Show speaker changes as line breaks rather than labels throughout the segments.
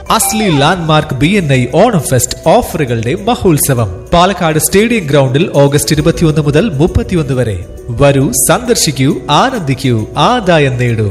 അസ്ലി landmark B N I Onam fest ഓഫറുകളുടെ മഹോത്സവം Palakkad stadium ഗ്രൗണ്ടിൽ ഓഗസ്റ്റ് ഇരുപത്തിയൊന്ന് മുതൽ മുപ്പത്തിയൊന്ന് വരെ വരൂ സന്ദർശിക്കൂ ആനന്ദിക്കൂ ആദായം നേടൂ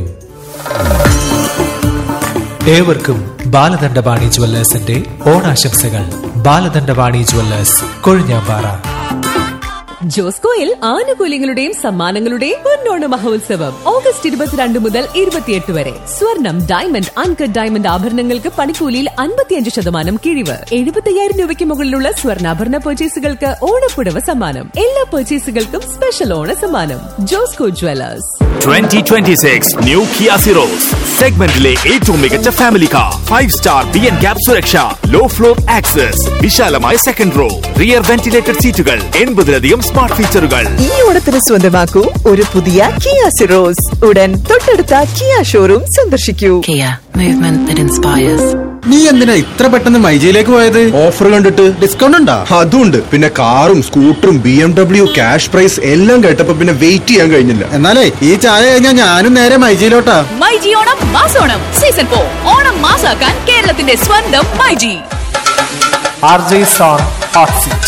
ഏവർക്കും ബാലദണ്ഡപാണി ജുവല്ലേഴ്സിന്റെ ഓണാശംസകൾ ബാലദണ്ഡപാണി ജുവല്ലേഴ്സ് കൊഴിഞ്ഞാമ്പാറ
ജോസ്കോയിൽ ആനുകൂല്യങ്ങളുടെയും സമ്മാനങ്ങളുടെയും പൊന്നോണ മഹോത്സവം ഓഗസ്റ്റ് ഇരുപത്തിരണ്ട് മുതൽ ഇരുപത്തിയെട്ട് വരെ സ്വർണം ഡയമണ്ട് അൺകട്ട് ഡയമണ്ട് ആഭരണങ്ങൾക്ക് പണിക്കൂലിയിൽ അൻപത്തിയഞ്ച് ശതമാനം കിഴിവ് എഴുപത്തയ്യായിരം രൂപയ്ക്ക് മുകളിലുള്ള സ്വർണ്ണാഭരണ പർച്ചേസുകൾക്ക് ഓണപ്പുടവ സമ്മാനം എല്ലാ പർച്ചേസുകൾക്കും സ്പെഷ്യൽ ഓണ സമ്മാനം Josco jewellers
2026 new Kia Syros സെഗ്മെന്റിലെ ഏറ്റവും മികച്ച family car five star B N cap സുരക്ഷ ലോ ഫ്ലോർ ആക്സസ് വിശാലമായ സെക്കൻഡ് റോ റിയർ വെന്റിലേറ്റഡ് സീറ്റുകൾ എൺപതിലധികം സ്മാർട്ട് ഫീച്ചറുകൾ
ഈ ഓണത്തിന് സ്വന്തമാക്കൂ ഒരു പുതിയ കിയ സിറോസ് ഉടൻ തൊട്ടടുത്ത കിയ ഷോറൂം സന്ദർശിക്കൂ
Kia, movement that inspires.
നീ എന്തിനാ ഇത്ര പെട്ടെന്ന് മൈജിയിലേക്ക് പോയത് ഓഫർ കണ്ടിട്ട് ഡിസ്കൗണ്ട് ഉണ്ടാ
അതുണ്ട് പിന്നെ കാറും സ്കൂട്ടറും B M W cash prize എല്ലാം കേട്ടപ്പോ പിന്നെ വെയിറ്റ് ചെയ്യാൻ കഴിഞ്ഞില്ല
എന്നാലേ ഈ ചായ കഴിഞ്ഞാൽ ഞാനും നേരെ മൈജിയിലോട്ടാ
മൈജി ഓണം മാസോണം സീസൺ ഫോർ ഓണം മാസാക്കാൻ കേരളത്തിന്റെ സ്വന്തം myG
R J zone hot seat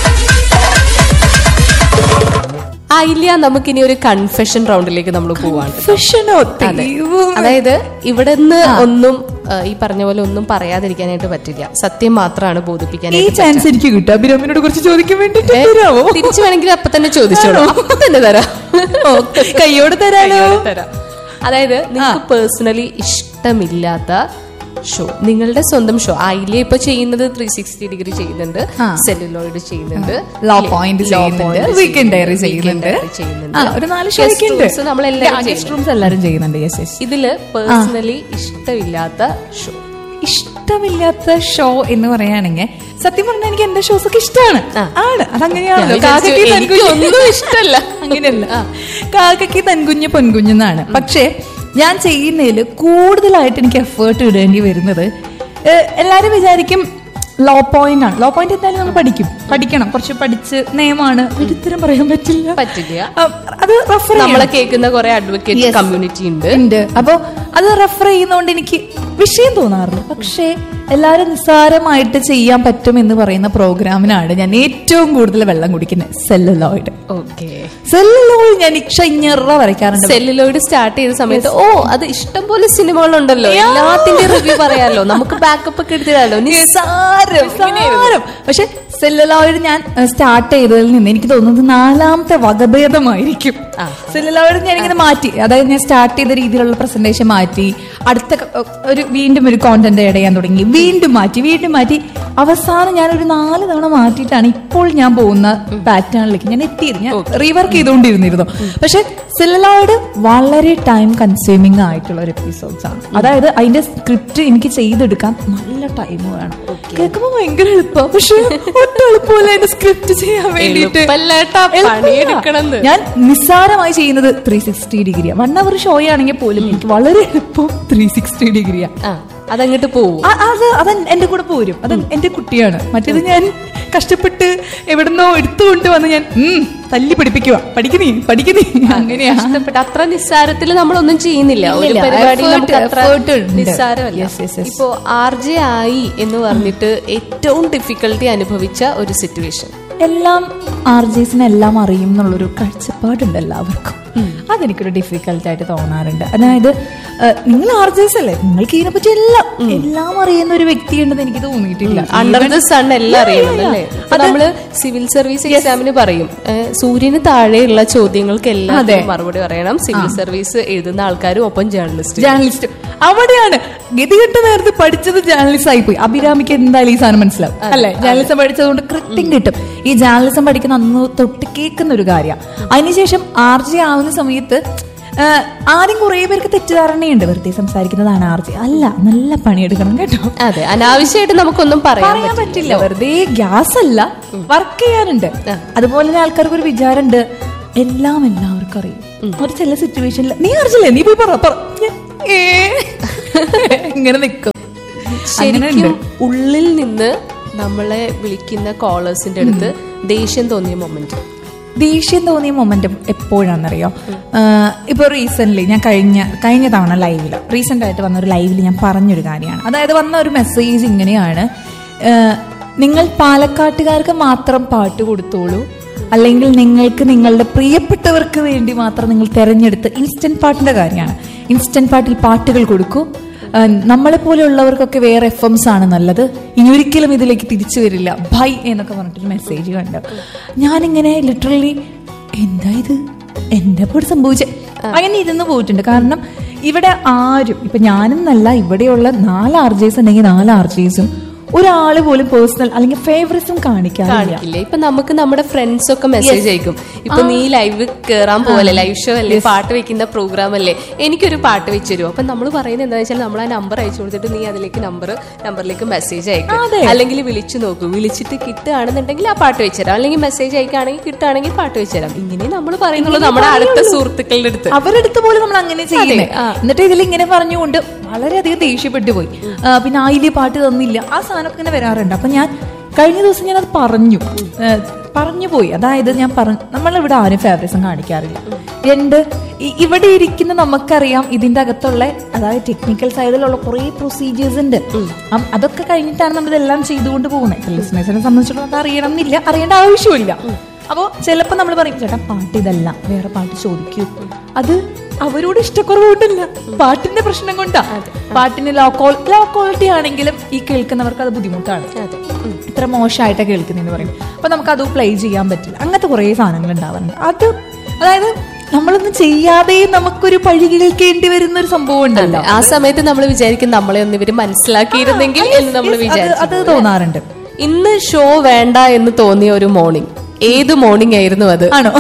ആയില്ല നമുക്കിനി ഒരു കൺഫെഷൻ റൗണ്ടിലേക്ക് നമ്മൾ പോവാണ്
ഫഷനോ
അതെ. അതായത് ഇവിടെ നിന്ന് ഒന്നും ആ, ഈ പറഞ്ഞ പോലെ ഒന്നും പറയാതിരിക്കാനായിട്ട് പറ്റില്ല സത്യം മാത്രമാണ്
ഈ
ബോധിപ്പിക്കാനായിട്ട്
ചാൻസ് എനിക്ക് കിട്ടും അഭിരാമിനോട് കുറച്ച് ചോദിക്കാൻ വേണ്ടിട്ട്
ഏ,
തരാമോ
തിരിച്ചു വേണമെങ്കിൽ അപ്പൊ തന്നെ ചോദിച്ചോളൂ അപ്പൊ തന്നെ തരാം
ഓ, കയ്യോട് തരാലോ
കയ്യോടെ തരാം. അതായത് നിങ്ങൾക്ക് പേഴ്സണലി ഇഷ്ടമില്ലാത്ത ഷോ നിങ്ങളുടെ സ്വന്തം ഷോ ആയില്ലേ ഇപ്പൊ ചെയ്യുന്നത് ത്രീ സിക്സ്റ്റി ഡിഗ്രി ചെയ്യുന്നുണ്ട്
ആ.
സെല്ലുലോയിഡ് ചെയ്യുന്നുണ്ട്
ലോ
ഇല്ലേ?
പോയിന്റ്
Law
ചെയ്യുന്നുണ്ട്
point
വീക്കെൻഡ് ഡയറി
Weekend
ചെയ്യുന്നുണ്ട്
diary ചെയ്യുന്നുണ്ട്.
ആ, ഒരു നാല്
Guest
ഷോയ്ക്കുണ്ട്
rooms നമ്മളെല്ലാവരും
ഗസ്റ്റ്
ചെയ്യുന്നുണ്ട്.
റൂംസ് എല്ലാവരും ചെയ്യുന്നുണ്ട് യെസ് യെസ്
ഇതില് പേഴ്സണലി ഇഷ്ടമില്ലാത്ത ഷോ
ഇഷ്ടമില്ലാത്ത ഷോ എന്ന് പറയുകയാണെങ്കിൽ സത്യം പറഞ്ഞാൽ എനിക്ക് എന്റെ ഷോസ് ഒക്കെ ഇഷ്ടമാണ്
ആ.
ആണ് അതങ്ങനെയാണല്ലോ
ഞാൻ
കാക്കയ്ക്ക്
വിചാരിച്ചു
തൻകുഞ്ഞ്
എനിക്കൊന്നും ഇഷ്ടമല്ല.
അങ്ങനെയല്ല കാക്കയ്ക്ക് തൻകുഞ്ഞ് പൊൻകുഞ്ഞെന്നാണ് പക്ഷേ ഞാൻ ചെയ്യുന്നതിൽ കൂടുതലായിട്ട് എനിക്ക് എഫേർട്ട് ഇടേണ്ടി വരുന്നത് ഏഹ്, എല്ലാരും വിചാരിക്കും ലോ പോയിന്റ് ആണ് ലോ പോയിന്റ് എന്തായാലും നമ്മൾ പഠിക്കും പഠിക്കണം കുറച്ച് പഠിച്ച് നിയമമാണ് ഒരിത്തരം പറയാൻ പറ്റില്ല
പറ്റില്ല.
ആ, അത് റെഫർ
നമ്മളെ കേൾക്കുന്ന കുറെ അഡ്വക്കേറ്റ് കമ്മ്യൂണിറ്റി ഉണ്ട്
ഉണ്ട് അപ്പോ അത് റെഫർ ചെയ്യുന്നോണ്ട് എനിക്ക് വിഷയം തോന്നാറില്ല പക്ഷേ എല്ലാവരും നിസ്സാരമായിട്ട് ചെയ്യാൻ പറ്റും എന്ന് പറയുന്ന പ്രോഗ്രാമിനാണ് ഞാൻ ഏറ്റവും കൂടുതൽ വെള്ളം കുടിക്കുന്നത് സെല്ലുലോയിഡ്
ഓക്കെ
സെല്ലുലോയിഡ് ഞാൻ ഇക്ഷഞ്ഞറ വരയ്ക്കാറുണ്ട്
സെല്ലുലോയിഡ് സ്റ്റാർട്ട് ചെയ്ത സമയത്ത് ഓ അത് ഇഷ്ടം പോലെ സിനിമകളുണ്ടല്ലോ എല്ലാത്തിന്റെ റിവ്യൂ പറയാലോ നമുക്ക് ബാക്കപ്പ് ഒക്കെ എടുത്തിടാലോ നിസ്സാരം
നിസ്സാരം. പക്ഷെ സെല്ലുലോയിഡ് ഞാൻ സ്റ്റാർട്ട് ചെയ്തതിൽ നിന്ന് എനിക്ക് തോന്നുന്നത് നാലാമത്തെ വകഭേദമായിരിക്കും സെല്ലുലോയിഡ് ഞാൻ ഇങ്ങനെ മാറ്റി അതായത് ഞാൻ സ്റ്റാർട്ട് ചെയ്ത രീതിയിലുള്ള പ്രസന്റേഷൻ മാറ്റി അടുത്ത ക- ഒരു വീണ്ടും ഒരു കോണ്ടന്റ് ആഡ് ചെയ്യാൻ തുടങ്ങി വീണ്ടും മാറ്റി വീണ്ടും മാറ്റി അവസാനം ഞാൻ ഒരു നാല് തവണ മാറ്റിയിട്ടാണ് ഇപ്പോൾ ഞാൻ പോകുന്ന പാറ്റേണിലേക്ക് ഞാൻ എത്തിയത് ഞാൻ റീവർക്ക് ചെയ്തുകൊണ്ടിരുന്നിരുന്നു പക്ഷെ സെല്ലുലോയിഡ് വളരെ ടൈം കൺസ്യൂമിംഗ് ആയിട്ടുള്ള ഒരു എപ്പിസോഡ്സ് ആണ് അതായത് അതിന്റെ സ്ക്രിപ്റ്റ് എനിക്ക് ചെയ്തെടുക്കാൻ നല്ല ടൈം വേണം കേൾക്കുമ്പോൾ ഭയങ്കര എളുപ്പമാണ് പക്ഷെ ഒട്ടും എളുപ്പമല്ല അതിന്റെ സ്ക്രിപ്റ്റ് ചെയ്യാൻ വേണ്ടിയിട്ട്
എളുപ്പമല്ലേട്ടാ,
എളുപ്പമില്ല.
പണിയെടുക്കണമെന്ന്.
ഞാൻ നിസ്സാരമായി ചെയ്യുന്നത് ത്രീ സിക്സ്റ്റി ഡിഗ്രിയാ വൺ അവർ ഷോ ആണെങ്കിൽ പോലും എനിക്ക് വളരെ എളുപ്പം ത്രീ സിക്സ്റ്റി ഡിഗ്രിയാ
ആ അതങ്ങോട്ട് പോവും
ആ, അത് അത് എന്റെ കൂടെ പോരും അത് എന്റെ കുട്ടിയാണ് മറ്റേത് ഞാൻ കഷ്ടപ്പെട്ട് എവിടുന്നോ എടുത്തുകൊണ്ട് വന്ന് ഞാൻ ഉം, തല്ലി പഠിപ്പിക്കുക പഠിക്കുന്നേ പഠിക്കുന്നേ അങ്ങനെയാ
ഇഷ്ടപ്പെട്ട അത്ര നിസ്സാരത്തിൽ നമ്മളൊന്നും ചെയ്യുന്നില്ല ഒരു
ഇല്ലില്ല.
പരിപാടി
Effort-
നമുക്ക് അത്ര
effort ഉണ്ട്.
നിസ്സാരമല്ല
Yes, yes, yes.
ഇപ്പോ ആർ ജെ ആയി എന്ന് പറഞ്ഞിട്ട് ഏറ്റവും ഡിഫിക്കൽട്ടി അനുഭവിച്ച ഒരു സിറ്റുവേഷൻ
എല്ലാം ആർ ജെസിന് എല്ലാം അറിയും എന്നുള്ളൊരു കാഴ്ചപ്പാടുണ്ട് എല്ലാവർക്കും അതെനിക്കൊരു ഡിഫിക്കൽട്ട് ആയിട്ട് തോന്നാറുണ്ട് അതായത് ഏഹ്, നിങ്ങൾ ആർ ജെസ് അല്ലേ നിങ്ങൾക്ക് ഇതിനെ പറ്റി എല്ലാം എല്ലാം അറിയുന്ന ഒരു വ്യക്തി ഉണ്ടെന്ന് എനിക്ക് തോന്നിയിട്ടില്ല
അണ്ടർ
Even-
ദ സൺ എല്ലാം
Yeah,
അറിയണം
yeah,
അല്ലേ
yeah.
ഇപ്പൊ
അത്
നമ്മള് സിവിൽ സർവീസ് എക്സാമിന് പറയും ഏ, സൂര്യന് താഴെയുള്ള ചോദ്യങ്ങൾക്ക്
അതെ.
എല്ലാം മറുപടി പറയണം സിവിൽ സർവീസ് എഴുതുന്ന ആൾക്കാരും ഒപ്പം ജേർണലിസ്റ്റ്
ജേർണലിസ്റ്റ് അവിടെയാണ് ഗതികെട്ട നേരത്തെ പഠിച്ചത് ജേർണലിസ്റ്റ് ആയിപ്പോയി അഭിരാമിക്ക് എന്തായാലും ഈ സാധനം മനസ്സിലാവും അല്ലെ ജേർണലിസം പഠിച്ചതുകൊണ്ട് കൃത്യം കിട്ടും ഈ ജേർണലിസം പഠിക്കുന്ന അന്ന് തൊട്ട് കേൾക്കുന്ന ഒരു കാര്യമാണ് അതിനുശേഷം ആർ ജെ ആവുന്ന സമയത്ത് ആ, ആദ്യം കുറെ പേർക്ക് തെറ്റിദ്ധാരണയുണ്ട് വെറുതെ സംസാരിക്കുന്നതാണ് ആർ ജെ അല്ല നല്ല പണിയെടുക്കണം കേട്ടോ
അതെ അനാവശ്യമായിട്ട് നമുക്കൊന്നും പറയാൻ
പറയാൻ പറ്റില്ല വെറുതെ ഗ്യാസ് അല്ല വർക്ക് ചെയ്യാനുണ്ട് അതുപോലെ തന്നെ ആൾക്കാർക്ക് ഒരു വിചാരമുണ്ട് എല്ലാം എല്ലാവർക്കും അറിയും ഒരു ചില സിറ്റുവേഷനിൽ നീ അറിഞ്ഞില്ലേ നീ പോയി പറ പറ ഞാൻ, ഏ. ഇങ്ങനെ നിൽക്കും
ശരിക്കും ഉള്ളിൽ നിന്ന് നമ്മളെ വിളിക്കുന്ന കോളേഴ്സിന്റെ അടുത്ത് ദേഷ്യം തോന്നിയ മൊമെന്റ്
ദേഷ്യം തോന്നിയ മൊമെന്റ് എപ്പോഴാണെന്നറിയോ ആഹ് ഇപ്പൊ റീസെന്റ് ഞാൻ കഴിഞ്ഞ കഴിഞ്ഞ തവണ ലൈവിൽ റീസെന്റ് ആയിട്ട് വന്ന ഒരു ലൈവിൽ ഞാൻ പറഞ്ഞൊരു കാര്യമാണ് അതായത് വന്ന ഒരു മെസ്സേജ് ഇങ്ങനെയാണ് ആഹ് നിങ്ങൾ പാലക്കാട്ടുകാർക്ക് മാത്രം പാട്ട് കൊടുത്തോളൂ അല്ലെങ്കിൽ നിങ്ങൾക്ക് നിങ്ങളുടെ പ്രിയപ്പെട്ടവർക്ക് വേണ്ടി മാത്രം നിങ്ങൾ തെരഞ്ഞെടുത്ത് ഇൻസ്റ്റന്റ് പാട്ടിന്റെ കാര്യമാണ് ഇൻസ്റ്റന്റ് പാട്ടിൽ പാട്ടുകൾ കൊടുക്കൂ ആഹ് നമ്മളെ പോലെയുള്ളവർക്കൊക്കെ വേറെ എഫ് എംസ് ആണ് നല്ലത് ഇനി ഒരിക്കലും ഇതിലേക്ക് തിരിച്ചു വരില്ല ബൈ എന്നൊക്കെ പറഞ്ഞിട്ടൊരു മെസ്സേജ് കണ്ടു ഞാനിങ്ങനെ ലിറ്ററലി എന്താ ഇത് എന്റെ കൂടെ സംഭവിച്ചേ അങ്ങനെ ഇരുന്ന് പോയിട്ടുണ്ട് കാരണം ഇവിടെ ആരും ഇപ്പൊ ഞാനും നല്ല ഇവിടെയുള്ള നാല് ആർജേസ് ഉണ്ടെങ്കിൽ നാല് ആർജേസും ഒരാള് പോലും പേഴ്സണൽ അല്ലെങ്കിൽ ഫേവറേറ്റ്സും കാണിക്കാറില്ല
കാണിക്കില്ല ഇപ്പൊ നമുക്ക് നമ്മുടെ ഫ്രണ്ട്സ് ഒക്കെ മെസ്സേജ് അയക്കും ഇപ്പൊ നീ ലൈവ് കേറാൻ പോലെ ലൈവ് ഷോ അല്ലേ പാട്ട് വെക്കുന്ന പ്രോഗ്രാം അല്ലേ എനിക്കൊരു പാട്ട് വെച്ച് തരുമോ അപ്പൊ നമ്മൾ പറയുന്നത് എന്താ വെച്ചാൽ നമ്മൾ ആ നമ്പർ അയച്ചു കൊടുത്തിട്ട് നീ അതിലേക്ക് നമ്പർ നമ്പറിലേക്ക് മെസ്സേജ് അയക്കും
അതെ.
അല്ലെങ്കിൽ വിളിച്ചു നോക്കൂ വിളിച്ചിട്ട് കിട്ടുകയാണെന്നുണ്ടെങ്കിൽ ആ പാട്ട് വെച്ചുതരാം അല്ലെങ്കിൽ മെസ്സേജ് അയക്കുകയാണെങ്കിൽ കിട്ടുകയാണെങ്കിൽ പാട്ട് വെച്ചുതരാം ഇങ്ങനെ നമ്മൾ പറയുന്നുള്ളൂ നമ്മുടെ അടുത്ത സുഹൃത്തുക്കളുടെ അടുത്ത്
അവരെടുത്ത് പോലും നമ്മൾ അങ്ങനെ ചെയ്യുന്നത്
ആ.
എന്നിട്ട് ഇതിൽ ഇങ്ങനെ പറഞ്ഞുകൊണ്ട് വളരെയധികം ദേഷ്യപ്പെട്ടു പോയി ആ, പിന്നെ ആയില്ലേ പാട്ട് തന്നില്ല ആ സാധനമൊക്കെ ഇങ്ങനെ വരാറുണ്ട് അപ്പൊ ഞാൻ കഴിഞ്ഞ ദിവസം ഞാൻ അത് പറഞ്ഞു ആ, പറഞ്ഞു പോയി അതായത് ഞാൻ പറഞ്ഞു നമ്മളിവിടെ ആരും ഫേവറേറ്റ്സും കാണിക്കാറില്ല രണ്ട് ഈ- ഇവിടെ ഇരിക്കുന്ന നമുക്കറിയാം ഇതിന്റെ അകത്തുള്ള അതായത് ടെക്നിക്കൽ സൈഡിലുള്ള കുറെ പ്രൊസീജിയേഴ്സ് ഉണ്ട് അം- അതൊക്കെ കഴിഞ്ഞിട്ടാണ് നമ്മൾ ഇതെല്ലാം ചെയ്തുകൊണ്ട് പോകുന്നത് ലിസണേഴ്സിനെ സംബന്ധിച്ചിടത്തോളം അത് അറിയണം എന്നില്ല അറിയേണ്ട ആവശ്യമില്ല അപ്പോ ചിലപ്പോ നമ്മൾ പറയും ചേട്ടാ പാട്ട് ഇതല്ല വേറെ പാട്ട് ചോദിക്കൂ അത് അവരോട് ഇഷ്ടക്കുറവുകൊണ്ടല്ല പാട്ടിന്റെ പ്രശ്നം കൊണ്ടാ പാട്ടിന് ലോ ക്വാൾ ലോ ക്വാളിറ്റി ആണെങ്കിലും ഈ കേൾക്കുന്നവർക്ക് അത് ബുദ്ധിമുട്ടാണ് ഇത്ര മോശമായിട്ടാ കേൾക്കുന്നതെന്ന് പറയും അപ്പൊ നമുക്ക് അത് പ്ലേ ചെയ്യാൻ പറ്റില്ല അങ്ങനത്തെ കുറെ സാധനങ്ങൾ ഉണ്ടാവാറുണ്ട് അത് അതായത് നമ്മളൊന്നും ചെയ്യാതെ നമുക്കൊരു പഴി കേൾക്കേണ്ടി വരുന്ന ഒരു സംഭവം ഉണ്ടല്ലോ
ആ സമയത്ത് നമ്മൾ വിചാരിക്കും നമ്മളെ ഒന്ന് ഇവര് മനസ്സിലാക്കിയിരുന്നെങ്കിൽ എന്ന് നമ്മൾ
Yes, അത്
വിചാരിച്ചു
അത് തോന്നാറുണ്ട്
ഇന്ന് ഷോ വേണ്ട എന്ന് തോന്നിയ ഒരു മോർണിംഗ് ഏത് മോർണിംഗ് ആയിരുന്നു അത്
ആണോ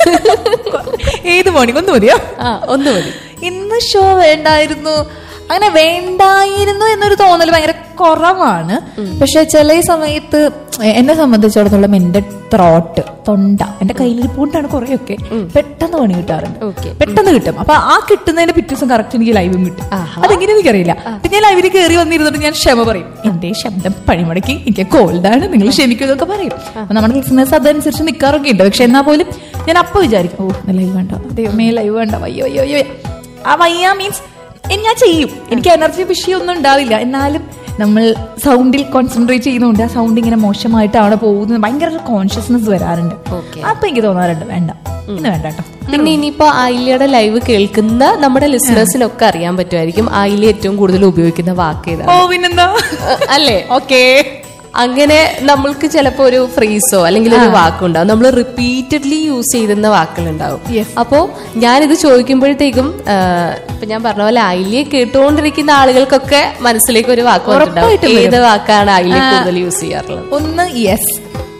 ഏത് മോർണിംഗ് ഒന്ന് മതിയോ
ആ ഒന്ന് മതി
ഇന്ന് ഷോ വേണ്ടായിരുന്നു അങ്ങനെ വേണ്ടായിരുന്നു എന്നൊരു തോന്നൽ ഭയങ്കര കുറവാണ് പക്ഷെ ചില സമയത്ത് എന്നെ സംബന്ധിച്ചിടത്തോളം എന്റെ ത്രോട്ട് തൊണ്ട എന്റെ കയ്യിലിരിപ്പുകൊണ്ടാണ് കുറെയൊക്കെ പെട്ടെന്ന് പണി കിട്ടാറുണ്ട്
Okay.
പെട്ടെന്ന് കിട്ടും അപ്പൊ ആ കിട്ടുന്നതിന്റെ പിറ്റേ ദിവസം കറക്റ്റ് എനിക്ക് ലൈവും കിട്ടും അതെങ്ങനെ എനിക്കറിയില്ല പിന്നെ ഞാൻ ലൈവിൽ കയറി വന്നിരുന്നിട്ട് ഞാൻ ക്ഷമ പറയും എന്റെ ശബ്ദം പണിമുടക്കി എനിക്ക് കോൾഡാണ് നിങ്ങൾ ക്ഷമിക്കും എന്നൊക്കെ പറയും അപ്പൊ നമ്മുടെ ലിസണേഴ്സ് അതനുസരിച്ച് നിൽക്കാറൊക്കെ ഉണ്ട് പക്ഷെ എന്നാൽ പോലും ഞാൻ അപ്പൊ വിചാരിക്കും ഓ ലൈവ് വേണ്ട ദൈവമേ ലൈവ് വേണ്ട അയ്യോ അയ്യോ അയ്യോ ആ വയ്യ മീൻസ് ഞാൻ ചെയ്യും എനിക്ക് എനർജി വിഷയമൊന്നും ഉണ്ടാവില്ല എന്നാലും നമ്മൾ സൗണ്ടിൽ കോൺസെൻട്രേറ്റ് ചെയ്യുന്നതുകൊണ്ട് ആ സൗണ്ട് ഇങ്ങനെ മോശമായിട്ടാണ് പോകുന്നത് ഭയങ്കര കോൺഷ്യസ്നെസ് വരാറുണ്ട്
Okay.
അപ്പൊ എനിക്ക് തോന്നാറുണ്ട് വേണ്ട ഇന്ന് വേണ്ട കേട്ടോ
പിന്നെ ഇനിയിപ്പോ ആയില്ലയുടെ ലൈവ് കേൾക്കുന്ന നമ്മുടെ ലിസണേഴ്സിനൊക്കെ അറിയാൻ പറ്റുമായിരിക്കും ആയില്ല ഏറ്റവും കൂടുതൽ ഉപയോഗിക്കുന്ന വാക്ക്
ഓ
ഏതാണ്
പിന്നെന്താ
അല്ലേ
ഓക്കേ
അങ്ങനെ നമ്മൾക്ക് ചിലപ്പോ ഒരു ഫ്രീസോ അല്ലെങ്കിൽ ഒരു വാക്കുണ്ടാവും നമ്മൾ റിപ്പീറ്റഡ്ലി യൂസ് ചെയ്യുന്ന വാക്കുകളുണ്ടാവും
Yes.
അപ്പോ ഞാനിത് ചോദിക്കുമ്പോഴത്തേക്കും ആ, ഇപ്പൊ ഞാൻ പറഞ്ഞ പോലെ ആയില്യെ കേട്ടുകൊണ്ടിരിക്കുന്ന ആളുകൾക്കൊക്കെ മനസ്സിലേക്ക് ഒരു വാക്ക് വന്നിട്ടുണ്ടാവും
ഉറപ്പായിട്ടും വരും.
ഏത് വാക്കാണ് ആയില്യ കൂടുതൽ യൂസ് ചെയ്യാറുള്ളത്
ഒന്ന് യെസ്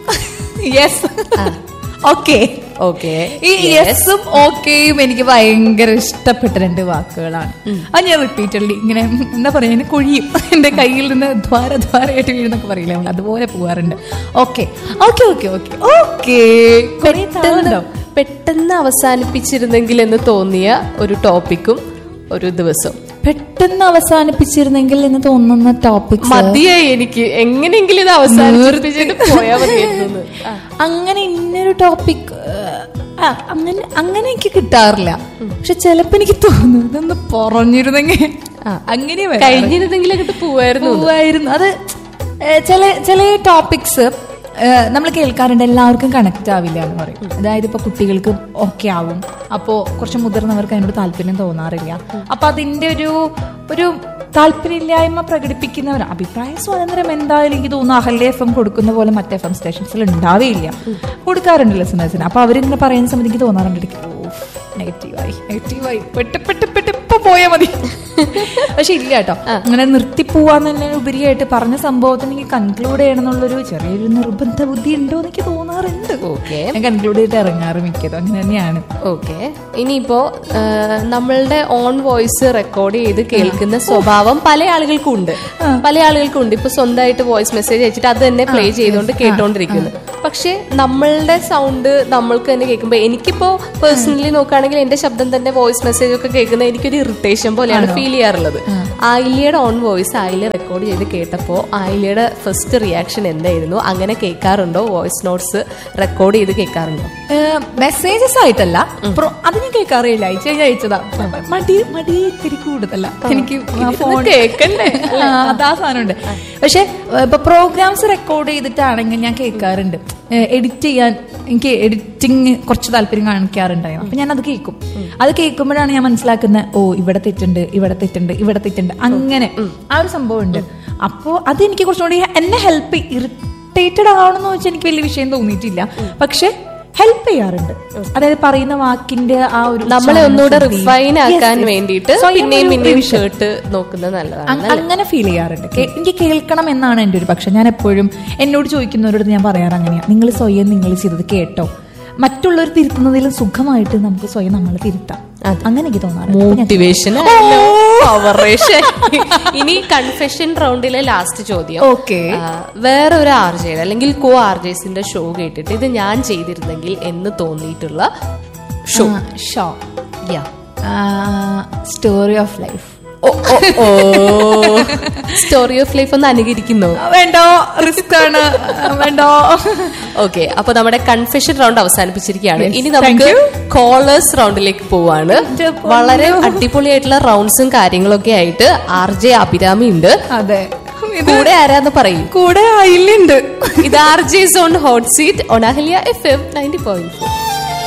യെസ് ഓക്കെ
ഓക്കെ
ഈ യെസും ഓക്കെയും എനിക്ക് ഭയങ്കര ഇഷ്ടപ്പെട്ട രണ്ട് വാക്കുകളാണ് അത് ഞാൻ റിപ്പീറ്റഡ്ലി ഇങ്ങനെ എന്താ പറയാ എന്നെ കൊഴിയും എന്റെ കയ്യിൽ നിന്ന് ദ്വാര ദ്വാരമായിട്ട് വീഴുന്നൊക്കെ പറയില്ലേ നമ്മൾ അതുപോലെ പോവാറുണ്ട് okay okay okay okay okay
പെട്ടെന്ന് പെട്ടെന്ന് അവസാനിപ്പിച്ചിരുന്നെങ്കിൽ എന്ന് തോന്നിയ ഒരു ടോപ്പിക്കും ഒരു ദിവസം
പെട്ടെന്ന് അവസാനിപ്പിച്ചിരുന്നെങ്കിൽ എന്ന് തോന്നുന്ന ടോപ്പിക്സ്
മതിയായി എനിക്ക് എങ്ങനെയെങ്കിലും ഇത് അവസാനിപ്പിച്ചിട്ട് പോയാൽ മതിയായിരുന്നു ആ.
അങ്ങനെ ഇന്നൊരു ടോപ്പിക് അങ്ങനെ അങ്ങനെ എനിക്ക് കിട്ടാറില്ല പക്ഷെ ചിലപ്പോ എനിക്ക് തോന്നുന്നു ഇതൊന്ന് പറഞ്ഞിരുന്നെങ്കിൽ അങ്ങനെ വരാറ്.
കഴിഞ്ഞിരുന്നെങ്കിൽ അങ്ങോട്ട് പോവായിരുന്നു
പോവായിരുന്നു അത് ഏ, ചില ചില ടോപ്പിക്സ് നമ്മൾ കേൾക്കാറുണ്ട് എല്ലാവർക്കും കണക്ട് ആവില്ല എന്ന് പറയും അതായത് ഇപ്പൊ കുട്ടികൾക്ക് ഓക്കെ ആവും അപ്പോ കുറച്ച് മുതിർന്നവർക്ക് അതിനോട് താല്പര്യം തോന്നാറില്ല അപ്പൊ അതിന്റെ ഒരു ഒരു താല്പര്യമില്ലായ്മ പ്രകടിപ്പിക്കുന്നവർ അഭിപ്രായ സ്വാതന്ത്ര്യം എന്തായാലും എനിക്ക് തോന്നുന്നു അഹല്യ എഫ് എം കൊടുക്കുന്ന പോലെ മറ്റ് എഫ് എം സ്റ്റേഷൻസിൽ ഉണ്ടാവേയില്ല കൊടുക്കാറുണ്ട് ലിസണേഴ്സിന് അപ്പൊ അവരിങ്ങനെ പറയുന്ന സമയത്ത് എനിക്ക് തോന്നാറുണ്ട് എനിക്ക്, "ഓഫ്, നെഗറ്റീവായി നെഗറ്റീവായി പെട്ട് പെട്ട് പെട്ട് ഇപ്പൊ പോയാ മതി പക്ഷെ ഇല്ല കേട്ടോ അങ്ങനെ നിർത്തിപ്പോവാന്നെ ഉപരിയായിട്ട് പറഞ്ഞ സംഭവത്തിന് എനിക്ക് കൺക്ലൂഡ് ചെയ്യണം എന്നുള്ളൊരു ചെറിയൊരു നിർബന്ധ ബുദ്ധി ഉണ്ടോ എന്ന് എനിക്ക് തോന്നാറുണ്ട്
Okay.
ഞാൻ കൺക്ലൂഡ് ചെയ്തിട്ട് ഇറങ്ങാറ് മിക്കതും അങ്ങനെ തന്നെയാണ്
ഓക്കെ ഇനിയിപ്പോ ആ, നമ്മളുടെ ഓൺ വോയിസ് റെക്കോർഡ് ചെയ്ത് കേൾക്കുന്ന സ്വഭാവം പല ആളുകൾക്കും ഉണ്ട് പല ആളുകൾക്കും ഉണ്ട് ഇപ്പൊ സ്വന്തമായിട്ട് വോയിസ് മെസ്സേജ് അയച്ചിട്ട് അത് തന്നെ പ്ലേ ചെയ്തുകൊണ്ട് കേട്ടോണ്ടിരിക്കുന്നു പക്ഷെ നമ്മളുടെ സൗണ്ട് നമ്മൾക്ക് തന്നെ കേൾക്കുമ്പോൾ എനിക്കിപ്പോ പേഴ്സണലി നോക്കുകയാണെങ്കിൽ എന്റെ ശബ്ദം തന്നെ വോയിസ് മെസ്സേജ് ഒക്കെ കേൾക്കുന്നത് എനിക്കൊരു ഇറിറ്റേഷൻ പോലെയാണ് ഫീൽ ചെയ്യാറുള്ളത് ആയില്യയുടെ ഓൺ വോയിസ് ആയില്യ റെക്കോർഡ് ചെയ്ത് കേട്ടപ്പോൾ ആയില്യയുടെ ഫസ്റ്റ് റിയാക്ഷൻ എന്തായിരുന്നു അങ്ങനെ കേൾക്കാറുണ്ടോ വോയിസ് നോട്ട്സ് റെക്കോർഡ് ചെയ്ത് കേൾക്കാറുണ്ടോ
മെസ്സേജസ് ആയിട്ടല്ല pro- അത് ഞാൻ കേൾക്കാറില്ല അയച്ചു കഴിഞ്ഞാൽ അയച്ചതാ മടി മടി ഇത്തിരി കൂടുതല എനിക്ക് ഫോൺ
കേൾക്കണ്ടേ
അതാ സാധനമുണ്ട് പക്ഷെ ഇപ്പൊ പ്രോഗ്രാംസ് റെക്കോർഡ് ചെയ്തിട്ടാണെങ്കിൽ ഞാൻ കേൾക്കാറുണ്ട് എഡിറ്റ് ചെയ്യാൻ എനിക്ക് എഡിറ്റിംഗ് കുറച്ച് താല്പര്യം കാണിക്കാറുണ്ടായിരുന്നു അപ്പൊ ഞാൻ അത് കേൾക്കും അത് കേൾക്കുമ്പോഴാണ് ഞാൻ മനസ്സിലാക്കുന്നത് ഓ ഇവിടെ തെറ്റുണ്ട് ഇവിടെ തെറ്റുണ്ട് ഇവിടെ തെറ്റുണ്ട് അങ്ങനെ ആ ഒരു സംഭവം ഉണ്ട് അപ്പോ അത് എനിക്ക് കുറച്ചുകൂടി എന്നെ ഹെൽപ്പ് ഇറിറ്റേറ്റഡ് ആവണമെന്ന് വെച്ചാൽ എനിക്ക് വലിയ വിഷയം തോന്നിയിട്ടില്ല പക്ഷെ ഹെൽപ്പ് ചെയ്യാറുണ്ട് അതായത് പറയുന്ന വാക്കിന്റെ ആ ഒരു
നമ്മളെ ഒന്നുകൂടെ
ഉച്ചാരണ ശുദ്ധി.
റിഫൈൻ
Yes,
ആക്കാൻ
yes.
വേണ്ടിയിട്ട്
സ്വയം
പിന്നെയും
ഒരു
പിന്നെയും
revision.
കേട്ട് നോക്കുന്നത് നല്ലതാണ്
അങ്- അങ്ങനെ ഫീൽ ചെയ്യാറുണ്ട് കേ- എനിക്ക് കേൾക്കണം എന്നാണ് എൻ്റെ ഒരു പക്ഷെ ഞാൻ എപ്പോഴും എന്നോട് ചോദിക്കുന്നവരോട് ഞാൻ പറയാറ് അങ്ങനെയാ നിങ്ങൾ സ്വയം നിങ്ങൾ ചെയ്തത് കേട്ടോ മറ്റുള്ളവർ തിരുത്തുന്നതിലും സുഖമായിട്ട് നമുക്ക് സ്വയം നമ്മൾ തിരുത്താം അങ്ങനെ എനിക്ക് തോന്നാറുണ്ട് അപ്പൊ ഞാൻ-
മോട്ടിവേഷൻ ഇനി കൺഫെഷൻ റൗണ്ടിലെ ലാസ്റ്റ് ചോദ്യം
Okay.
ആ, വേറെ ഒരു ആർജയുടെ അല്ലെങ്കിൽ കോ ആർജേസിന്റെ ഷോ കേട്ടിട്ട് ഇത് ഞാൻ ചെയ്തിരുന്നെങ്കിൽ എന്ന് തോന്നിയിട്ടുള്ള ഷോ
ആ, show story of life
story of life ഒന്ന് അനുകരിക്കുന്നു
വേണ്ടോ റിസ്ക് ആണ് വേണ്ടോ
ഓക്കെ അപ്പൊ നമ്മുടെ കൺഫെഷൻ റൗണ്ട് അവസാനിപ്പിച്ചിരിക്കുകയാണ്
Yes,
ഇനി
thank
നമുക്ക്
you.
കോളേഴ്സ് റൗണ്ടിലേക്ക് പോവാണ്
എന്റെ പൊന്നോ.
വളരെ അടിപൊളിയായിട്ടുള്ള റൗണ്ട്സും കാര്യങ്ങളൊക്കെ ആയിട്ട് ആർ ജെ അഭിരാമി ഉണ്ട്
അതെ ഇത്
കൂടെ ആരാന്ന് പറയും
കൂടെ ആയില്ലുണ്ട്
ഇത് R J zone hot seat ഒണാഹലിയ F M ninety point four